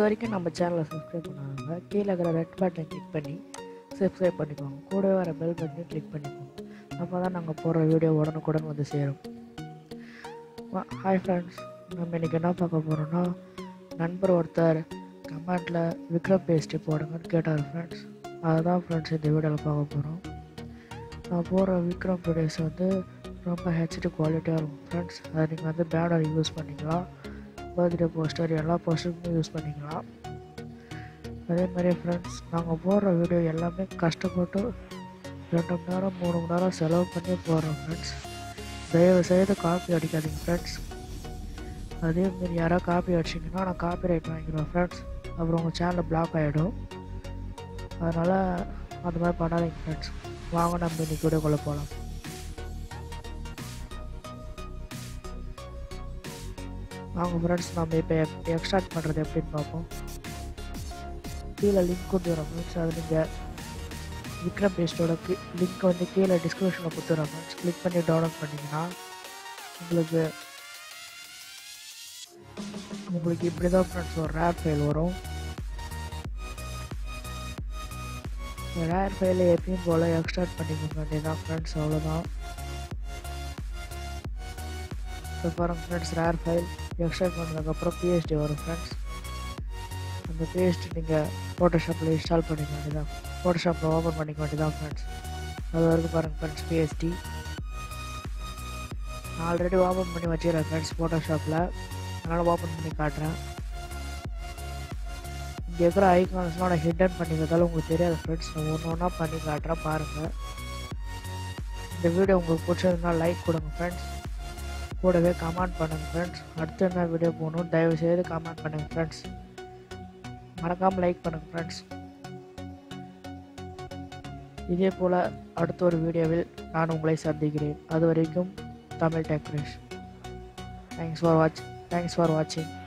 வரைக்கும் நம்ம சேனலை சப்ஸ்கிரைப் பண்ணாங்க கீழே இருக்கிற ரெட் பட்டனை கிளிக் பண்ணி சப்ஸ்கிரைப் பண்ணிக்கோங்க கூடவே வர பெல் பட்டனையும் கிளிக் பண்ணிக்கோங்க அப்போ தான் நாங்கள் போடுற வீடியோ உடனுக்குடன் வந்து சேரும் ஹாய் ஃப்ரெண்ட்ஸ் நம்ம இன்றைக்கி என்ன பார்க்க போகிறோன்னா நண்பர் ஒருத்தர் கமெண்ட்டில் விக்ரம் பேஸ்ட்டு போடுங்கன்னு கேட்டார் ஃப்ரெண்ட்ஸ் அதுதான் ஃப்ரெண்ட்ஸ் இந்த வீடியோவில் பார்க்க போகிறோம் நான் போடுற விக்ரம் ப்ரொடியூஸ் வந்து ரொம்ப ஹெச்டி குவாலிட்டியாக இருக்கும் ஃப்ரெண்ட்ஸ் அதை நீங்கள் வந்து பேனர் யூஸ் பண்ணிக்கலாம் பர்த்டே போஸ்டர் எல்லா போஸ்டருக்குமே யூஸ் பண்ணிக்கலாம் அதே மாதிரி ஃப்ரெண்ட்ஸ் நாங்கள் போடுற வீடியோ எல்லாமே கஷ்டப்பட்டு ரெண்டு மணி நேரம் மூணு மணி நேரம் செலவு பண்ணி போடுறோம் ஃப்ரெண்ட்ஸ் தயவு செய்து காப்பி அடிக்காதீங்க ஃப்ரெண்ட்ஸ் அதேமாரி யாராவது காப்பி அடிச்சிங்கன்னா நான் காப்பி ரைட் வாங்கிடுவேன் ஃப்ரெண்ட்ஸ் அப்புறம் உங்கள் சேனல் பிளாக் ஆகிடும் அதனால் அந்த மாதிரி பண்ணாதீங்க ஃப்ரெண்ட்ஸ் வாங்க நம்ம இன்னைக்கு வீடியோக்குள்ளே போகலாம் வாங்க ஃப்ரெண்ட்ஸ் நம்ம இப்போ எக்ஸ்ட்ராக்ட் பண்ணுறது எப்படின்னு பார்ப்போம் கீழே லிங்க் கொண்டு வரோம் ஃப்ரெண்ட்ஸ் அது நீங்கள் விக்ரம் பேஸ்டோட லிங்க் வந்து கீழே டிஸ்கிரிப்ஷனில் கொடுத்துறோம் ஃப்ரெண்ட்ஸ் கிளிக் பண்ணி டவுன்லோட் பண்ணிங்கன்னா உங்களுக்கு உங்களுக்கு இப்படி தான் ஃப்ரெண்ட்ஸ் ஒரு ரேர் ஃபைல் வரும் ரேர் ஃபைலை எப்பயும் போல் எக்ஸ்ட்ராக்ட் பண்ணிக்க வேண்டியதான் ஃப்ரெண்ட்ஸ் அவ்வளோதான் இப்போ பாருங்கள் ஃப்ரெண்ட்ஸ் ரேர் ஃபைல் எக்ஸ்ட்ராக்ட் பண்ணதுக்கப்புறம் பிஎஸ்டி வரும் ஃப்ரெண்ட்ஸ் அந்த பிஎஸ்டி நீங்கள் ஃபோட்டோஷாப்பில் இன்ஸ்டால் பண்ணிக்க வேண்டியதான் ஃபோட்டோஷாப்பில் ஓப்பன் பண்ணிக்க வேண்டியதான் ஃப்ரெண்ட்ஸ் அது வரைக்கும் பாருங்கள் ஃப்ரெண்ட்ஸ் பிஎஸ்டி நான் ஆல்ரெடி ஓப்பன் பண்ணி வச்சுக்கிறேன் ஃப்ரெண்ட்ஸ் ஃபோட்டோஷாப்பில் அதனால் ஓப்பன் பண்ணி காட்டுறேன் இங்கே இருக்கிற ஐகான்ஸ்லாம் நான் ஹிடன் பண்ணிக்கிறதால உங்களுக்கு தெரியாது ஃப்ரெண்ட்ஸ் நான் ஒன்று ஒன்றா பண்ணி காட்டுறேன் பாருங்கள் இந்த வீடியோ உங்களுக்கு பிடிச்சதுன்னா லைக் கொடுங்க ஃப்ரெண்ட்ஸ் கூடவே கமெண்ட் பண்ணுங்கள் ஃப்ரெண்ட்ஸ் அடுத்து என்ன வீடியோ போகணும் தயவு செய்து கமெண்ட் பண்ணுங்கள் ஃப்ரெண்ட்ஸ் மறக்காமல் லைக் பண்ணுங்கள் ஃப்ரெண்ட்ஸ் இதே போல் அடுத்த ஒரு வீடியோவில் நான் உங்களை சந்திக்கிறேன் அது வரைக்கும் தமிழ் டெக்ரேஷ் thanks for watch thanks for வாட்சிங்